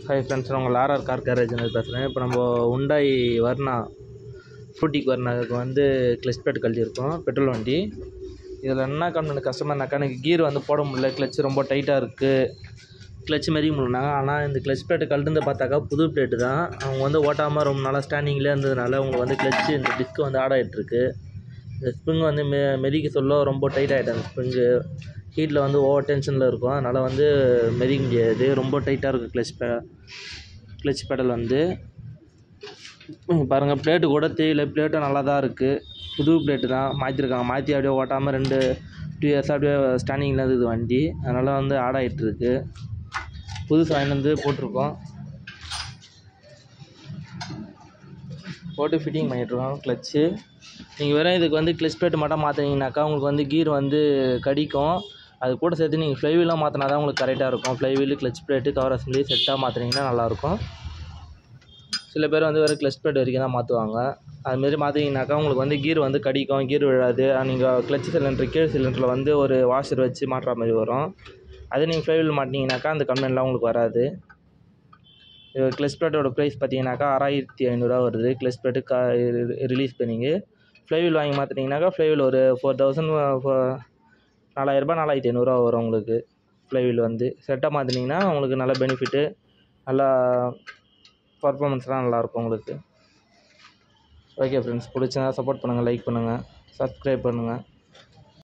hi friends நான் உங்கள் RR car கேரேஜ்னு பேசுகிறேன் இப்போ நம்ம உண்டாய் வர்ணா ஃப்ரூட்டிக்கு வர்ணாவுக்கு வந்து கிளச் பேட் கழட்டியிருக்கோம் பெட்ரோல் வண்டி இதில் என்ன கம்ப்ளைண்ட் கஸ்டமர்னாக்கா எனக்கு கீர் வந்து போட முடியல கிளச் ரொம்ப டைட்டாக இருக்குது கிளச் மெதிக்க முடியலனாங்க ஆனால் இந்த கிளச் பிளேட்டு கழட்டுந்து பார்த்தாக்கா புது பிளேட்டு தான் அவங்க வந்து ஓட்டாமல் ரொம்ப நாளாக ஸ்டாண்டிங்லேயே இருந்ததுனால உங்களுக்கு வந்து கிளச்சு இந்த டிஸ்க் வந்து ஆட் ஆகிட்டுருக்கு இந்த ஸ்ப்ரிங் வந்து மெ மெதிக்க சொல்ல ரொம்ப டைட் ஆகிட்டு அந்த ஸ்ப்ரிங்கு ஹீட்டில் வந்து ஓவர் டென்ஷனில் இருக்கும் அதனால் வந்து மெதிக்க முடியாது ரொம்ப டைட்டாக இருக்குது கிளச் பே கிளச் பெடல் வந்து பாருங்கள் பிளேட்டு கூட தேயில பிளேட்டும் நல்லா தான் இருக்குது புது பிளேட்டு தான் மாற்றிருக்காங்க மாற்றி அப்படியே ஓட்டாமல் ரெண்டு டூ இயர்ஸ் அப்படியே ஸ்டாண்டிங்கில் இருந்தது வண்டி அதனால் வந்து ஆட் ஆகிட்டுருக்கு புதுசு வாங்கிட்டு வந்து போட்டிருக்கோம் போட்டு ஃபிட்டிங் பண்ணிகிட்ருக்கோம் கிளச்சு நீங்கள் வெறும் இதுக்கு வந்து கிளச் பிளேட் மட்டும் மாற்றினீங்கனாக்கா உங்களுக்கு வந்து கீர் வந்து கடிக்கும் அது கூட சேர்த்து நீங்கள் ஃப்ளைவீலாம் மாற்றினா தான் உங்களுக்கு கரெக்டாக இருக்கும் flywheel clutch plate cover assembly செட்டாக மாற்றினீங்கன்னா நல்லாயிருக்கும் சில பேர் வந்து வெறும் கிளச் பிளேட் வரைக்கும் தான் மாற்றுவாங்க அதுமாரி மாற்றினீங்கனாக்கா உங்களுக்கு வந்து கீர் வந்து கடிக்கும் கீர் விழாது நீங்கள் கிளச் சிலிண்டர் கீழ் சிலிண்டரில் வந்து ஒரு வாஷர் வச்சு மாட்டுற மாதிரி வரும் அதே நீங்கள் ஃப்ளைவீல் மாட்டினீங்கனாக்கா அந்த கம்ப்ளைண்ட்லாம் உங்களுக்கு வராது இது கிளச் பிளேட்டோட ப்ரைஸ் பார்த்தீங்கன்னாக்கா ஆறாயிரத்தி ஐநூறுரூவா வருது கிளச் பிளேட்டு கா ரிலீஸ் பண்ணிங்க ஃப்ளைவீல் வாங்கி மாற்றினீங்கனாக்கா ஃப்ளைவீல் ஒரு ஃபோர் தௌசண்ட் நாலாயிரரூபா நாலாயிரத்தி ஐநூறுரூவா வரும் உங்களுக்கு ஃப்ளைவீல் வந்து செட்டாக மாற்றினீங்கன்னா உங்களுக்கு நல்ல பெனிஃபிட்டு நல்லா பர்ஃபார்மன்ஸ்லாம் நல்லாயிருக்கும் உங்களுக்கு ஓகே ஃப்ரெண்ட்ஸ் பிடிச்சா சப்போர்ட் பண்ணுங்கள் லைக் பண்ணுங்கள் சப்ஸ்கிரைப் பண்ணுங்கள்